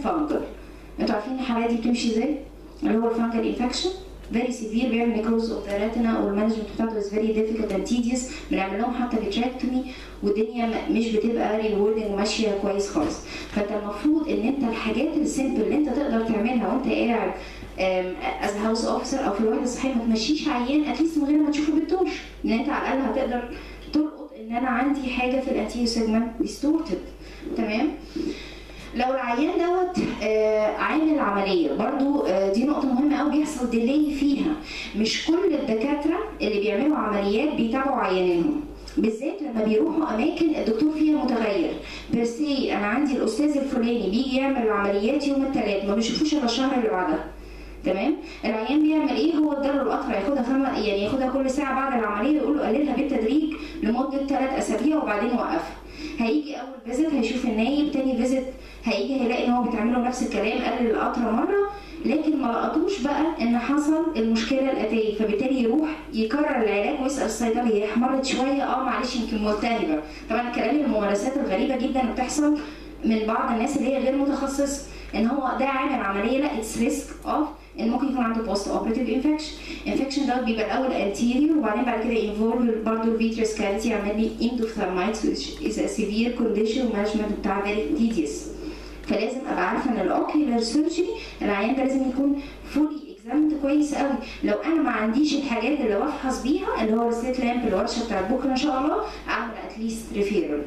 فانجل انتوا عارفين الحالات دي بتمشي ازاي؟ اللي هو الفانجل انفكشن فيري سيفير بيعمل نيكروز اوف ذا ريتنا والمانجمنت بتاعته از فيري ديفيكولت اند تيديوس بنعمل لهم حتى فيتراكتومي والدنيا م- مش بتبقى ريوردنج وماشيه كويس خالص فانت المفروض ان انت الحاجات السيمبل اللي انت تقدر تعملها وانت قاعد از هاوس اوفيسر او في الوحده الصحيه ما تمشيش عيان اتليست من غير ما تشوفه بالتوش ان انت على الاقل هتقدر تلقط ان انا عندي حاجه في الانتيريو سيجمنت ديستورتد تمام لو العيان دوت آه، عامل عمليه برضو آه، دي نقطه مهمه قوي بيحصل ديلي فيها مش كل الدكاتره اللي بيعملوا عمليات بيتابعوا عيانينهم بالذات لما بيروحوا اماكن الدكتور فيها متغير بيرسي انا عندي الاستاذ الفلاني بيجي يعمل العمليات يوم الثلاث ما بيشوفوش الا الشهر اللي بعدها تمام العيان بيعمل ايه هو اداله القطره ياخدها خم... يعني ياخدها كل ساعه بعد العمليه يقول له قللها بالتدريج لمده ثلاث اسابيع وبعدين وقفها هيجي اول فيزيت هيشوف النايب تاني فيزيت هيجي هيلاقي ان هو بيتعمل له نفس الكلام قلل القطره مره لكن ما لقطوش بقى ان حصل المشكله الاتيه فبالتالي يروح يكرر العلاج ويسال الصيدلي هي احمرت شويه اه معلش يمكن ملتهبه طبعا الكلام الممارسات الغريبه جدا اللي بتحصل من بعض الناس اللي هي غير متخصص ان هو ده عامل عمليه لا اتس ريسك اوف ان ممكن يكون عنده بوست اوبريتيف انفكشن انفكشن دوت بيبقى الاول انتيريور وبعدين بعد كده انفولف برضه الفيتريس كاريتي يعمل لي اندوثرمايتس which is a severe condition management بتاع very tedious فلازم ابقى عارفه ان الاوكيولار سيرجري العيان ده لازم يكون فولي اكزامد كويس قوي لو انا ما عنديش الحاجات اللي بفحص بيها اللي هو الستيت لامب الورشه بتاعت بكره ان شاء الله اعمل اتليست ريفيرال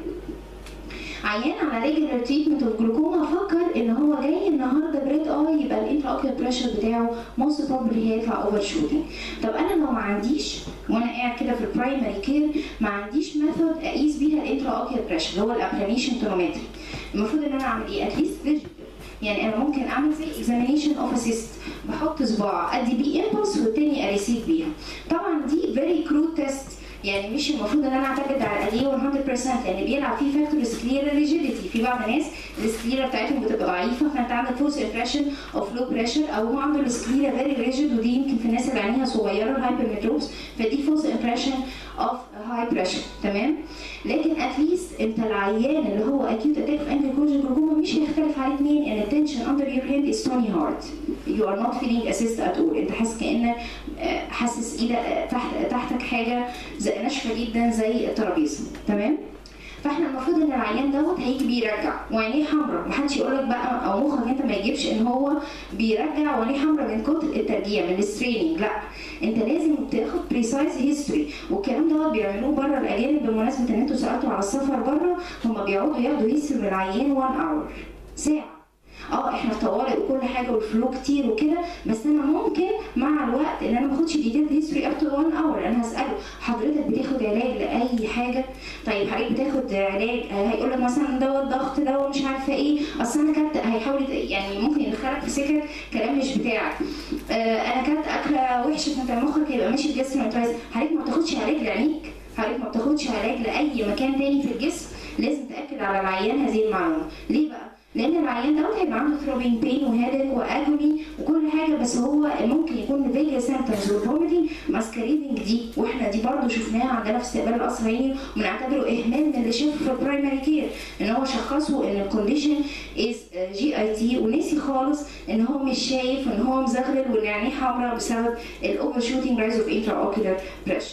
عيان على ريجولار تريتمنت اوف جلوكوما فكر ان هو جاي النهارده بريد اي يبقى الانترا اوكيولار بريشر بتاعه موست بروبلي هيطلع اوفر شوتنج طب انا لو ما عنديش وانا قاعد كده في البرايمري كير ما عنديش ميثود اقيس بيها الانترا اوكيولار بريشر اللي هو الابلانيشن تونومتري المفروض ان انا اعمل ايه اتليست فيجوال يعني انا ممكن اعمل زي اكزامينيشن اوف اسيست بحط صباع ادي بيه امبلس والتاني اريسيف بيها طبعا دي فيري كرود تيست يعني مش المفروض ان انا اعتمد على الاديه 100% لان بيلعب فيه فاكتور سكليرا ريجيديتي في بعض الناس السكليرا بتاعتهم بتبقى ضعيفه فانت عندك فورس امبريشن اوف لو بريشر او هو عنده السكليرا فيري ريجيد ودي يمكن في الناس اللي عينيها صغيره الهايبرمتروبس فدي فورس امبريشن اوف هاي بريشر تمام لكن اتليست انت العيان اللي هو اكيوت اتاك في انتي كورجن جلوكوما مش هيختلف عليه اثنين ان التنشن اندر يور هاند از توني هارت يو ار نوت فيلينج اسيست ات اول انت حاسس كانك آه، حاسس ايدك آه، تحت تحتك حاجه زي ناشفه جدا زي الترابيزه تمام فاحنا المفروض ان العيان دوت هيجي بيرجع وعينيه حمراء محدش يقول لك بقى او مخك انت ما يجيبش ان هو بيرجع وعينيه حمراء من كتر الترجيع من الستريننج لا انت لازم تاخد بريسايز هيستوري والكلام دوت بيعملوه بره الاجانب بمناسبه ان انتوا سالتوا على السفر بره هم بيقعدوا ياخدوا هيستوري من العيان 1 اور ساعه اه احنا في طوارئ وكل حاجه والفلو كتير وكده بس انا ممكن مع الوقت ان انا ما اخدش ديتيل هيستوري اب تو 1 اور انا هساله حضرتك بتاخد علاج لاي حاجه طيب حضرتك بتاخد علاج آه، هيقول لك مثلا دواء الضغط دواء مش عارفه ايه اصل انا كنت هيحاول يت- يعني ممكن يدخلك في سكه كلام مش بتاعك آه انا كانت اكله وحشه فانت مخك هيبقى ماشي في جسم حضرتك ما بتاخدش علاج لعينيك حضرتك ما بتاخدش علاج لاي مكان تاني في الجسم لازم تاكد على العيان هذه المعلومه ليه بقى لان العيان دوت هيبقى عنده ثروبين بين وهيدك واجوني وكل حاجه بس هو ممكن يكون فيجا سيمتومز والفوميتنج ماسكاريدنج دي واحنا دي برضو شفناها عندنا في استقبال القصر العيني وبنعتبره اهمال من اللي شافه في البرايمري كير ان هو شخصه ان الكونديشن از جي اي تي ونسي خالص ان هو مش شايف ان هو مزغلل وان عينيه حمراء بسبب الاوفر شوتنج رايز اوف انترا اوكيولار بريشر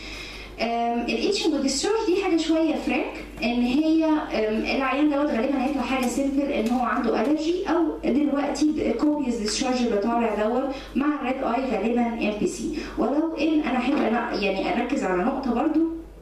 الاتشنج والديسشارج دي حاجه شويه فرانك ان هي أم، العيان دوت غالبا هيطلع حاجه سيمبل ان هو عنده الرجي او دلوقتي كوبيز ديسشارج اللي طالع دوت مع الريد اي غالبا ام بي سي ولو ان انا احب انا يعني اركز على نقطه برضو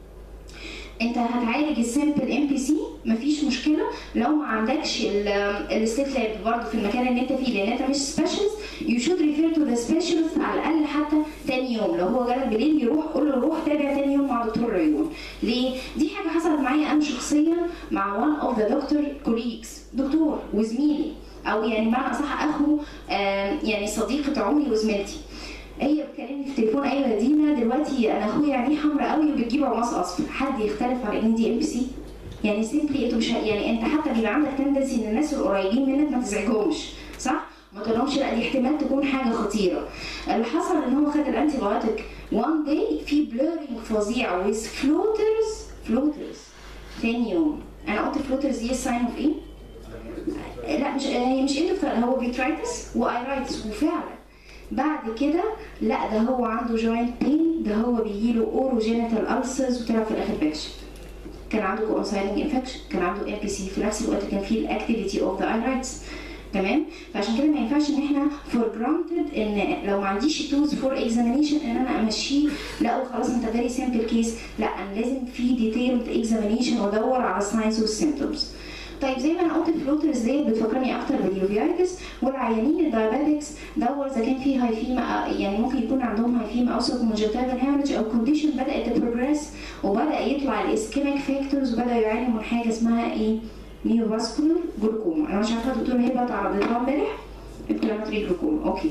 انت هتعالج السامبل ام بي سي مفيش مشكله لو ما عندكش الستيت لاب برضه في المكان اللي انت فيه لان انت مش سبيشالست يو شود ريفير تو ذا سبيشالست على الاقل حتى تاني يوم لو هو جالك بالليل يروح قول له روح تابع تاني يوم مع دكتور عيون ليه؟ دي حاجه حصلت معايا انا شخصيا مع وان اوف ذا دكتور كوليجز دكتور وزميلي او يعني بمعنى اصح اخو آم، يعني صديقه عمري وزميلتي هي بتكلمني في التليفون ايوه يا دينا دلوقتي انا اخويا عينيه حمراء قوي وبتجيب عماص اصفر حد يختلف على ان دي ام بي سي يعني سيمبلي انتوا مش ه- يعني انت حتى بيبقى عندك تندنسي ان الناس القريبين منك ما تزعجهمش صح؟ ما تقولهمش لا دي احتمال تكون حاجه خطيره اللي حصل ان هو خد الانتي بايوتيك وان داي في بلورينج فظيع ويز فلوترز فلوترز تاني يوم انا قلت فلوترز دي الساين اوف ايه؟ لا مش هي مش اندوفتال هو فيترايتس وايرايتس وفعلا بعد كده لا ده هو عنده جوينت بين ده هو بيجيله اوروجينيتال ألسرز وطلع في الاخر بيكشف كان عنده كونسايلنج انفكشن كان عنده ام بي سي في نفس الوقت كان فيه الاكتيفيتي اوف ذا ايرايتس تمام فعشان كده ما ينفعش ان احنا فور جرانتد ان لو ما عنديش تولز فور اكزامينيشن ان انا امشيه لا وخلاص انت فيري سمبل كيس لا انا لازم في ديتيلد اكزامينيشن وادور على الساينز والسيمتومز طيب زي ما انا قلت الفلوترز ديت بتفكرني اكتر باليوفيايتس والعيانين الدايابيتكس دور اذا كان في هايفيما يعني ممكن يكون عندهم هايفيما او سيركومنجنتال هامج او كونديشن بدات تبروجريس وبدا يطلع الاسكيميك فاكتورز وبدا يعاني من حاجه اسمها ايه؟ نيوفاسكولار جلوكوما انا مش عارفه الدكتور هبه اتعرضت لها امبارح انفلاماتوري جلوكوما اوكي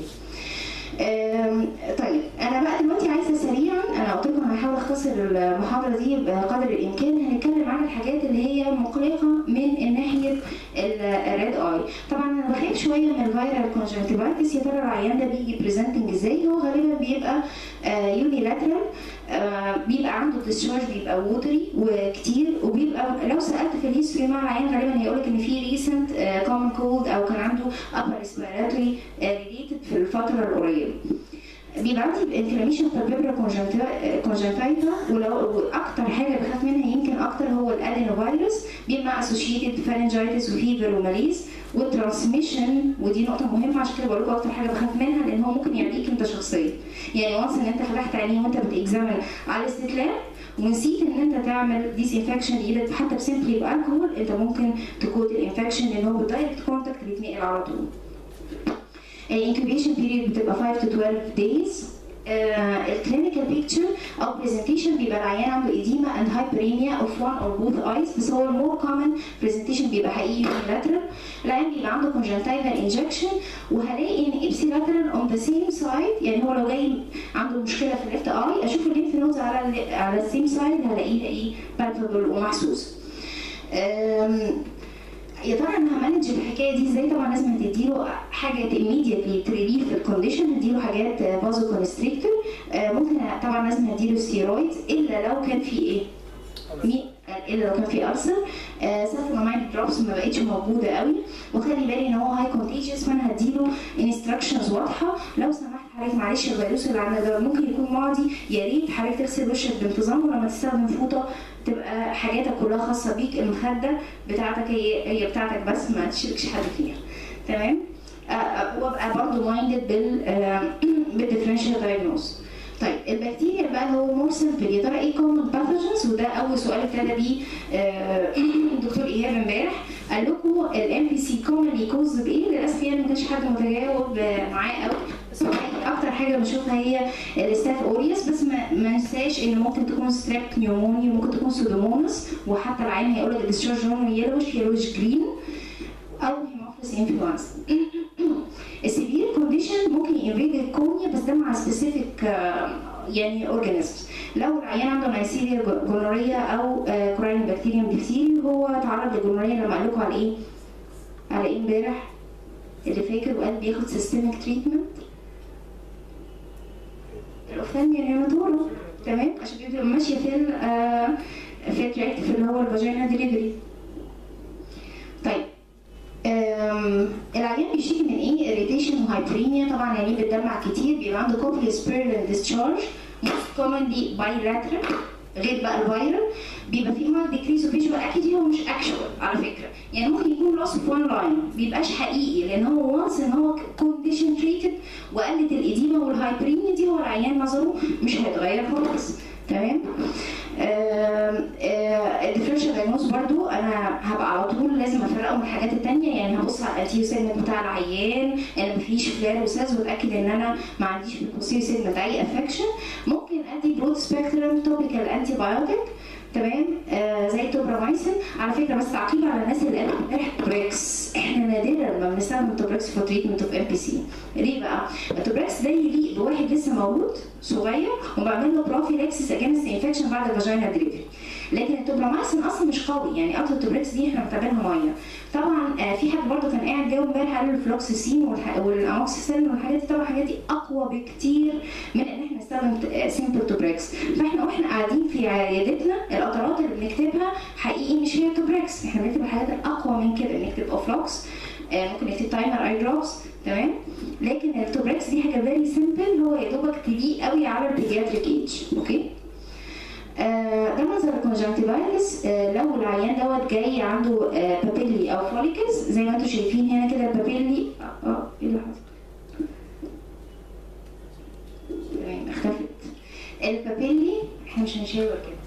أم، طيب انا بقى دلوقتي عايزه سريعا انا قلت لكم هحاول اختصر المحاضره دي بقدر الامكان هنتكلم عن الحاجات اللي هي مقلقه من ناحيه الريد اي طبعا انا بخاف شويه من الفيرال كونجكتيفايتس يا ترى العيان ده بيجي بريزنتنج ازاي هو غالبا بيبقى يونيلاترال بيبقى عنده ديسشارج بيبقى ووتري وكتير وبيبقى لو سالت في الهيستوري مع العيان غالبا هيقول لك ان في ريسنت كومن كولد او كان عنده upper respiratory ريليتد في الفتره القريبه بيبقى عندي انفلاميشن في البيبرا كونجنتايفا ولو اكتر حاجه بخاف منها يمكن اكتر هو الادينوفيروس بيبقى اسوشيتد فارنجايتس وفيفر وماليز والترانسميشن ودي نقطه مهمه عشان كده بقول لكم اكتر حاجه بخاف منها لان هو ممكن يعديك انت شخصيا يعني وانس ان انت فتحت عينيه وانت بتكزامن على الاستتلام ونسيت ان انت تعمل ديس انفكشن لايدك حتى بسيمبلي بالكحول انت ممكن تكود الانفكشن لان هو بالدايركت كونتاكت بيتنقل على طول الانكوبيشن بيريد بتبقى 5 to 12 days الكلينيكال بيكتشر او برزنتيشن بيبقى العيان عنده ايديما اند هايبريميا اوف وان اور بوث ايز بس هو المور كومن برزنتيشن بيبقى حقيقي يونيلاترال العيان بيبقى عنده كونجنتايفال انجكشن وهلاقي ان ابسيلاترال اون ذا سيم سايد يعني هو لو جاي عنده مشكله في الليفت اي اشوف الليمف نودز على ال على السيم سايد هلاقيه ايه بالفبل ومحسوس يا ترى انا همانج الحكايه دي ازاي طبعا لازم هتديله حاجه immediately تريليف الكونديشن هديله حاجات فازو كونستريكتور ممكن طبعا لازم هديله ستيرويدز الا لو كان في ايه مي الا لو كان في ارسل سلفونامايد دروبس ما بقتش موجوده قوي وخلي بالي ان هو هاي كونتيجيوس فانا هديله انستراكشنز واضحه لو سمحت حضرتك معلش الفيروس اللي عندنا ده ممكن يكون معدي يا ريت حضرتك تغسل وشك بانتظام ولما تستخدم فوطه تبقى حاجاتك كلها خاصه بيك المخده بتاعتك هي هي بتاعتك بس ما تشاركش حد فيها تمام وابقى برضه مايندد بال بالديفرنشال دايجنوز طيب البكتيريا بقى اللي هو مور سمبل يا ترى ايه كومن باثوجنز وده اول سؤال ابتدى بيه الدكتور ايهاب امبارح قال لكم الام بي سي كومنلي كوز بايه للاسف يعني ما كانش حد متجاوب معاه قوي بس هو اكتر حاجه بشوفها هي الستاف اوريوس بس ما, ما ننساش ان ممكن تكون ستريب نيومونيا ممكن تكون سودومونس وحتى العين هيقول لك الديسشارج لونه يلوش يلوش جرين او هيموفيلس انفلونزا السيفير كونديشن ممكن ينفيد الكونيا بس ده مع سبيسيفيك يعني اورجانيزمز لو العيان عنده نيسيريا جونوريا او كوراين بكتيريا بكتيري هو تعرض للجونوريا لما قال لكم على ايه؟ على ايه امبارح؟ اللي فاكر وقال بياخد سيستميك تريتمنت الاوفثالميا نيوناتورا تمام عشان بيبقى ماشيه في ال في التراكت في اللي هو الفاجينا ديليفري طيب العيان بيشتكي من ايه؟ اريتيشن وهايبريميا طبعا يعني بتدمع كتير بيبقى عنده كوبلي سبيرل ديسشارج most commonly bilateral غير بقى الفيرال بيبقى فيه مارك ديكريز اوف فيجوال اكيد هو مش اكشوال على فكره يعني ممكن يكون لوس اوف وان لاين بيبقاش حقيقي لان هو وانس ان هو كونديشن تريتد وقلت الاديمه والهايبريميا دي هو العيان نظره مش هيتغير خالص تمام الديفرنشال دايجنوز برضو انا هبقى على طول لازم افرقه من الحاجات التانية يعني هبص على الانتيو سيجمنت بتاع العيان ان مفيش فلار وساز واتاكد ان انا ما عنديش في البوستيريو سيجمنت اي افكشن ممكن ادي برود سبيكترم توبيكال انتي بايوتيك تمام آه زي توبرامايسين على فكره بس تعقيب على الناس اللي قالت امبارح توبريكس احنا نادرا ما بنستخدم توبريكس في تريتمنت اوف ام بي سي ليه بقى؟ التوبريكس ده يليق بواحد لسه مولود صغير وبعمل له بروفيلاكسس اجينست انفكشن بعد الفاجينا دليفري لكن التوبرامايسين اصلا مش قوي يعني اصلا التوبريكس دي احنا محتاجينها ميه طبعا آه في حد برضه كان قاعد جاوب امبارح قال الفلوكسيسين والاموكسيسين والحاجات دي طبعا الحاجات دي اقوى بكتير من ان احنا نستخدم سيمبل توبريكس فاحنا واحنا قاعدين في عيادتنا القطرات اللي بنكتبها حقيقي مش هي توبريكس احنا بنكتب الحاجات الاقوى من كده بنكتب اوفلوكس آه، ممكن نكتب تايمر اي دروبس تمام لكن التوبريكس دي حاجه فيري سيمبل هو يا دوبك تليق قوي على البيدياتريك ايج اوكي آه، ده منظر الكونجكتيفايتس آه، لو العيان دوت جاي عنده آه، بابيلي او فوليكلز زي ما انتم شايفين هنا كده البابيلي اه آه، ايه اللي حصل؟ تمام اختفت البابيلي احنا مش هنشاور كده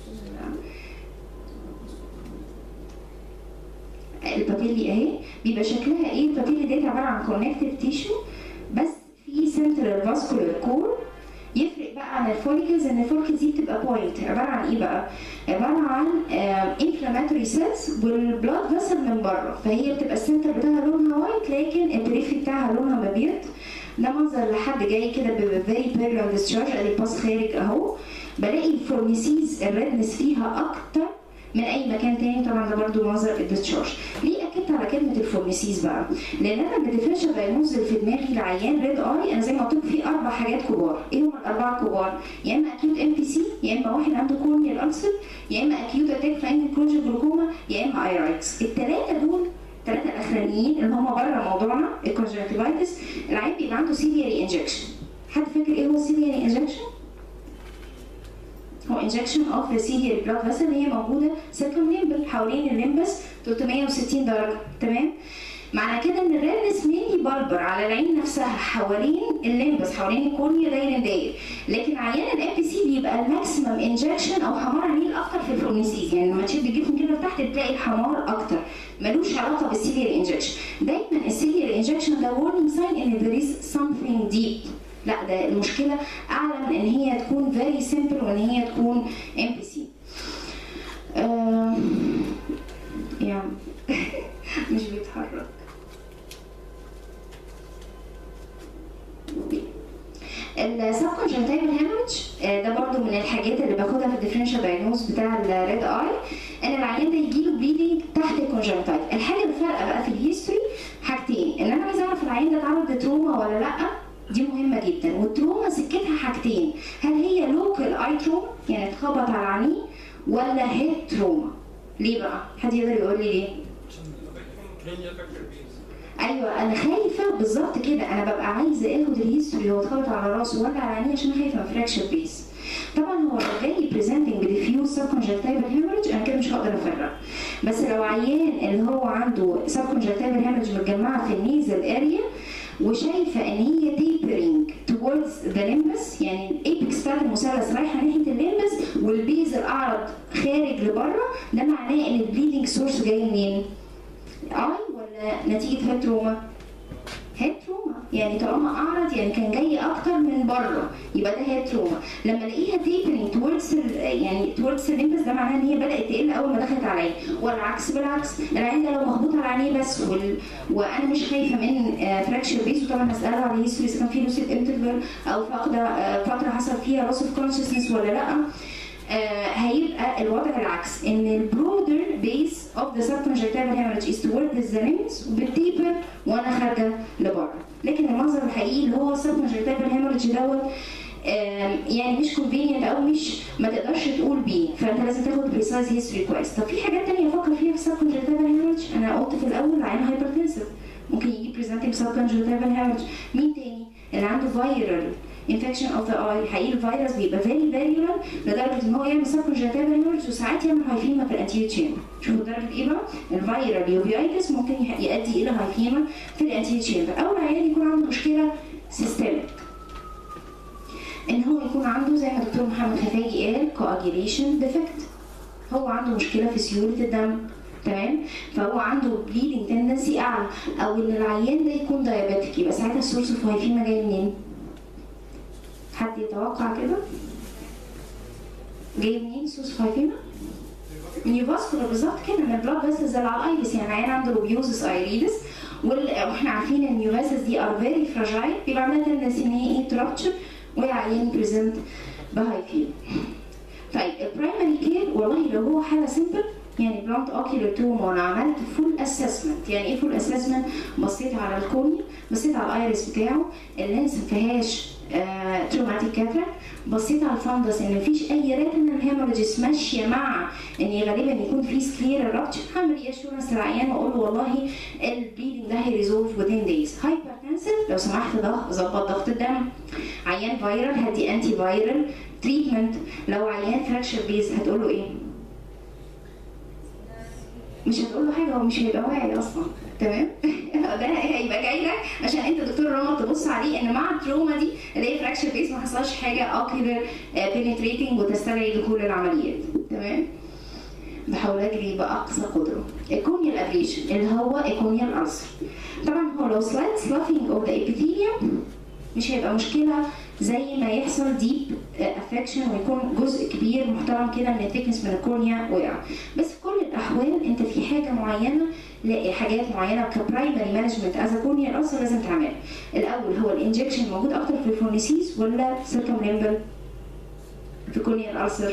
البابيلي اهي بيبقى شكلها ايه البابيلي ديت عباره عن كونكتيف تيشو بس في سنترال فاسكولار كور يفرق بقى عن الفوليكلز ان الفوليكلز دي بتبقى بوينت عباره عن ايه بقى؟ عباره عن انفلاماتوري سيلز والبلاد فيسل من بره فهي بتبقى السنتر بتاعها لونها وايت لكن البريفي بتاعها لونها مبيض ده منظر لحد جاي كده بفيري بيرلان ديسشارج ادي باس خارج اهو بلاقي الفورنيسيز الريدنس فيها اكتر من اي مكان تاني طبعا ده برضو منظر الديسشارج ليه اكدت على كلمه الفورنيسيز بقى لان انا الديفرنشال دايجنوز اللي في دماغي العيان ريد اي انا زي ما قلت لكم في اربع حاجات كبار ايه هم الاربعه الكبار يا اما اكيوت ام بي سي يا اما واحد عنده كورنيال الالسر يا اما اكيوت اتاك فانجل كلوجر جلوكوما يا اما ايرايكس الثلاثه دول الثلاثه الاخرانيين اللي هم بره موضوعنا الكونجكتيفايتس العيان بيبقى عنده سيلياري انجكشن حد فاكر ايه هو السيلياري انجكشن؟ هو انجكشن اوف سيلياري بلاد فيسل هي موجوده سيركمليمبل حوالين الليمبس 360 درجه تمام معنى كده ان الريدنس مينلي بلبر على العين نفسها حوالين الليمبس حوالين الكورنيا داير داير لكن عيان الام بي سي بيبقى الماكسيمم انجكشن او حمار عميل اكتر في الفورنيسيز يعني لما تشد الجسم كده لتحت تلاقي الحمار اكتر ملوش علاقه بالسيليار انجكشن دايما السيليار انجكشن ده warning sign ان there is something deep لا ده المشكله اعلى من ان هي تكون فيري سيمبل وان هي تكون ام بي سي يعني مش بيتحرك السب كونجنتايفال هيموريدج ده برضو من الحاجات اللي باخدها في الديفرنشال دايجنوز بتاع الريد اي ان العيان ده يجي له بليدنج تحت الكونجنتايف الحاجه الفارقه بقى في الهيستوري حاجتين ان انا عايزه اعرف العيان ده اتعرض لتروما ولا لا دي مهمة جدا والتروما سكتها حاجتين هل هي لوكال اي تروما يعني اتخبط على عينيه ولا هيد تروما ليه بقى؟ حد يقدر يقول لي ليه؟ ايوه انا خايفه بالظبط كده انا ببقى عايزه اخد الهيستوري هو اتخبط على راسه ولا على عينيه عشان خايفه من فراكشر بيس طبعا هو لو جاي بريزنتنج بديفيوز سب كونجكتيفال هيموريدج انا كده مش هقدر افرق بس لو عيان اللي هو عنده سب كونجكتيفال هيموريدج متجمعه في النيزل اريا وشايفه ان هي تيبرنج towards ذا limbus يعني الايبكس بتاعت المثلث رايحه ناحيه الليمبس والبيز الاعرض خارج لبره ده معناه ان البليدنج سورس جاي منين؟ اي ولا نتيجه هيد تروما؟ هيد تروما يعني طالما اعرض يعني كان جاي اكتر من بره يبقى ده هيد تروما لما الاقيها تيبرنج towards يعني towards الليمبس ده معناه ان هي بدات تقل اول ما دخلت عليا والعكس بالعكس العين ده لو مخبوط على عينيه بس وال... وانا مش خايفه من فراكشر بيس وطبعا هساله على هيستوري اذا كان في لوسيد انترفال او فاقده فتره حصل فيها لوس اوف كونشسنس ولا لا آه هيبقى الوضع العكس ان البرودر بيس اوف ذا سبكونجكتيفال هيموريدج از توورد ذا ليمبس وبالتيبر وانا خارجه لبره لكن المنظر الحقيقي اللي هو السبكونجكتيفال هيموريدج دوت يعني مش كونفينينت او مش ما تقدرش تقول بيه فانت لازم تاخد بريسايز هيستوري كويس طب في حاجات تانية افكر فيها في السبكونجكتيفال هيموريدج انا قلت في الاول عين هايبرتنسيف ممكن يجي بريزنتنج سبكونجكتيفال هيموريدج مين تاني اللي عنده فايرال انفكشن اوف ذا اي حقيقي الفيروس بيبقى فيري فيريولنت لدرجه ان هو يعمل سبكونجكتيفال هيموريدج وساعات يعمل هايفيما في الانتيريور تشامبر شوفوا درجه ايه بقى الفيرال يوفيايتس ممكن يؤدي الى هايفيما في الانتيريور تشامبر او العيان يكون عنده مشكله سيستميك ان هو يكون عنده زي ما الدكتور محمد خفاجي قال كواجيليشن ديفكت هو عنده مشكله في سيوله الدم تمام فهو عنده بليدنج تندنسي اعلى او ان العيان ده يكون دايابيتيك يبقى ساعتها السورس اوف هايفيما جاي منين؟ حد يتوقع كده؟ جاي منين سورس اوف هايفيما؟ نيوفاسكولار بالظبط كده من البلاد فيسلز اللي على الايرس يعني عيان عنده لوبيوزس ايريدس واحنا عارفين ان النيوفاسلز دي ار فيري فراجايل بيبقى عندها تندنسي ان هي ايه ترابتشر والعيان بريزنت بهايفيما طيب البرايمري كير والله لو هو حاله سيمبل يعني بلانت اوكيولر توما وانا عملت فول اسسمنت يعني ايه فول اسسمنت بصيت على الكورنيا بصيت على الايرس بتاعه اللينس ما فيهاش تروماتيك كاتراك بصيت على الفندس ان مفيش اي ريتنال هيموريجز ماشيه مع ان غالبا يكون في سكلير رابتشر هعمل رياشورنس للعيان واقول له والله البليدنج ده هيريزولف within days هايبرتنسيف لو سمحت ضغط ظبط ضغط الدم عيان فايرال هدي انتي فايرال تريتمنت لو عيان فراكشر بيز هتقول له ايه؟ مش هتقول له حاجه هو مش هيبقى واعي اصلا تمام ده هيبقى جاي لك عشان انت دكتور رامد تبص عليه ان مع التروما دي اللي هي فراكشر بيس ما حصلش حاجه اوكيولر بينتريتنج وتستدعي دخول العمليات تمام بحاول اجري باقصى قدره الكونيال ابريشن اللي هو الكونيال ألسر طبعا هو لو سلايد سلافينج اوف ذا ابيثيليوم مش هيبقى مشكله زي ما يحصل ديب افكشن ويكون جزء كبير محترم كده من الثيكنس من الكورنيا وقع بس في كل الاحوال انت في حاجه معينه لا حاجات معينه كبرايمري مانجمنت از كورنيا اصلا لازم تعملها الاول هو الانجكشن موجود اكتر في الفورنيسيس ولا سيركمليمبل في كورنيا الالسر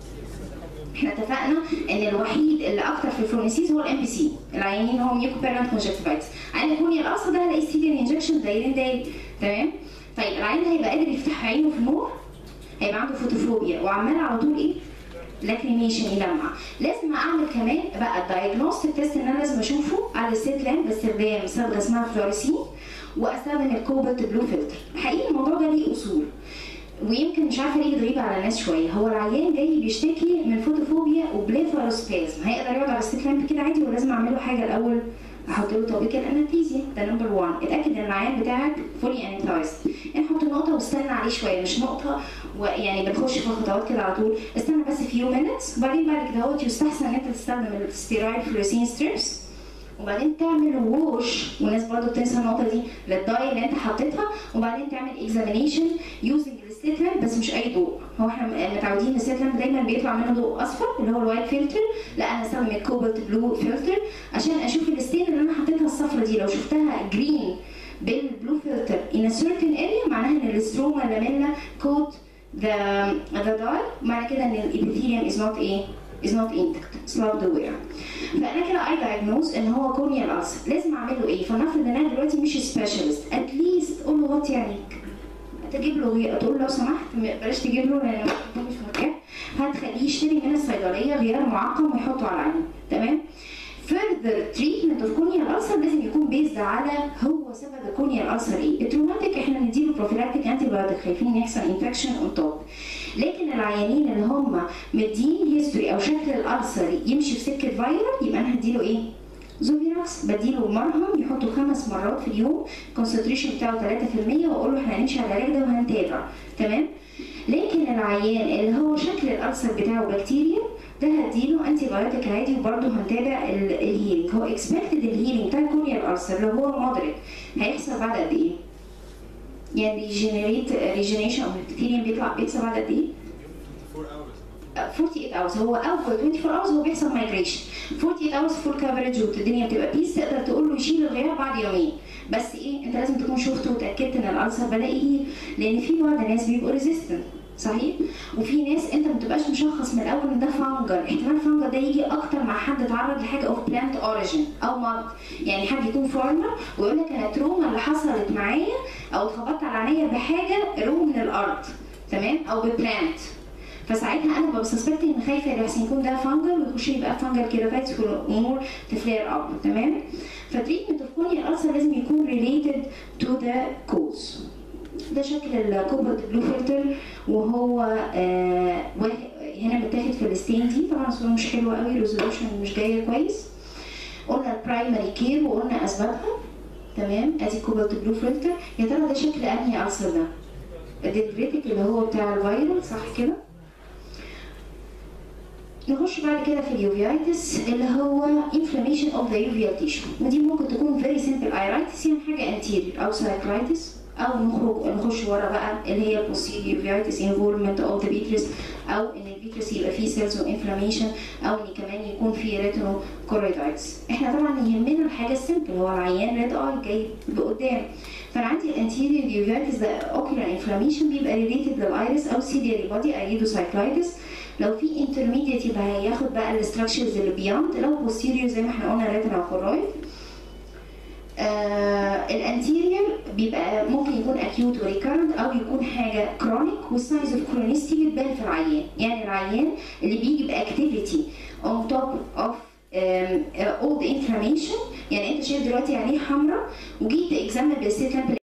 احنا اتفقنا ان الوحيد اللي اكتر في الفورنيسيس هو الام بي سي العيانين هم ميوكو بيرنت كونجكتيفايتس عين الكورنيا الالسر ده هلاقي ستيدين انجكشن دايرين داير تمام طيب العين ده هيبقى قادر يفتح عينه في النور هيبقى عنده فوتوفوبيا وعمال على طول ايه لاكريميشن يلمع لازم اعمل كمان بقى الدايجنوستيك تيست ان انا لازم اشوفه على السيت لامب باستخدام صبغه اسمها فلوريسين واستخدم الكوبالت بلو فلتر حقيقي الموضوع ده ليه اصول ويمكن مش عارفه ليه غريبه على الناس شويه هو العيان جاي بيشتكي من فوتوفوبيا وبليفاروسبازم هيقدر يقعد على السيت لامب كده عادي ولا لازم اعمل له حاجه الاول احط له توبيكال انستيزيا ده نمبر 1 اتاكد ان العيان بتاعك فولي انتايزد يعني حط نقطه واستنى عليه شويه مش نقطه ويعني بنخش في خطوات كده على طول استنى بس فيو مينتس وبعدين بعد كده اهوت يستحسن ان انت تستخدم الستيرويد فلوسين ستريبس وبعدين تعمل ووش والناس برضو بتنسى النقطه دي للداي اللي انت حطيتها وبعدين تعمل اكزامينيشن يوزنج الستيت لامب بس مش اي ضوء هو احنا متعودين الستيت لامب دايما بيطلع منه ضوء اصفر اللي هو الوايت فلتر لا انا هستخدم الكوبالت بلو فلتر عشان اشوف الستين اللي انا حطيتها الصفرة دي لو شفتها جرين بالبلو فلتر in a certain area معناها ان الستروما لاميلا كوت the the dye معنى كده ان الابيثيليوم is not ايه is not intact slowed aware فانا كده اي diagnose ان هو كورنيال ulcer لازم اعمل له ايه فنفرض ان انا دلوقتي مش سبيشالست اتليست قول له غطي عينيك تجيب له غيار تقول له لو سمحت بلاش تجيب له لان هو مش مرتاح هتخليه يشتري من الصيدليه غيار معقم ويحطه على عينه تمام further treatment of corneal ulcer لازم يكون بيزد على هو سبب الكورنيال ulcer ايه التروماتيك احنا بنديله بروفيلاكتيك انتي بايوتيك خايفين يحصل انفكشن اون توب لكن العيانين اللي هم مدين هيستوري او شكل الالسر يمشي في سكه فايرال يبقى انا هديله ايه زوفيراكس بديله مرهم يحطه خمس مرات في اليوم الكونسنتريشن بتاعه 3% واقول له احنا هنمشي على العلاج ده وهنتابع تمام لكن العيان اللي هو شكل الالسر بتاعه بكتيريا ده هديله انتي بايوتيك عادي وبرده هنتابع الهيلينج هو اكسبكتد الهيلينج بتاع الكورنيال الالسر لو هو مودريت هيحصل بعد قد ايه؟ يعني ريجنريت ريجنريشن او البكتيريا بيطلع بيحصل بعد قد ايه؟ 48 hours هو اول 24 hours هو بيحصل مايجريشن 48 hours فول كفرج والدنيا بتبقى بيس تقدر تقول له يشيل الغيار بعد يومين بس ايه انت لازم تكون شفته وتاكدت ان الالسر بدا ايه لان في بعض الناس بيبقوا ريزيستنت صحيح وفي ناس انت ما بتبقاش مشخص من الاول ان ده فانجر احتمال فانجر ده يجي اكتر مع حد اتعرض لحاجه اوف بلانت اوريجين او مرض يعني حد يكون فارمر ويقول لك انا التروما اللي حصلت معايا او اتخبطت على عينيا بحاجه رو من الارض تمام او ببلانت فساعتها انا ببقى سسبكت ان خايفه يحسن يكون ده فانجل ويخش يبقى فانجل كيرافايتس والامور تفلير اب تمام فتريتمنت اوف كورنيال الالسر لازم يكون ريليتد تو ذا كوز ده شكل الكوبالت بلو فلتر وهو آه هنا متاخد في الستين دي طبعا الصوره مش حلوه قوي ريزولوشن مش جايه كويس قلنا البرايمري كير وقلنا اسبابها تمام ادي كوبالت بلو فلتر يا ترى ده شكل انهي السر ده الديدريتك اللي هو بتاع الفيروس صح كده نخش بعد كده في اليوفيايتس اللي هو inflammation of the uveal tissue ودي ممكن تكون very simple iritis يعني حاجه anterior او cyclitis او نخرج نخش ورا بقى اللي هي posterior uveitis involvement of the vitreous او ان الفيترس يبقى فيه سيلز انفلاميشن او ان كمان يكون فيه ريتينو كوريدايتس احنا طبعا يهمنا الحاجه السيمبل هو العيان ريد اي جاي لقدام فانا عندي الانتيريور يوفيتس ده اوكيولار انفلاميشن بيبقى ريليتد للايرس او سيلياري بودي ايدوسايكلايتس لو في انترميديت يبقى هياخد بقى الاستراكشرز اللي بياند لو بوستيريور زي ما احنا قلنا ريتنا وكورويد آه الانتيريور بيبقى ممكن يكون اكيوت وريكارنت او يكون حاجه كرونيك والسايز اوف كرونيستي بتبان في العيان يعني العيان اللي بيجي باكتيفيتي اون توب اوف اولد انفلاميشن يعني انت شايف دلوقتي عينيه حمراء وجيت اكزامن بالسيت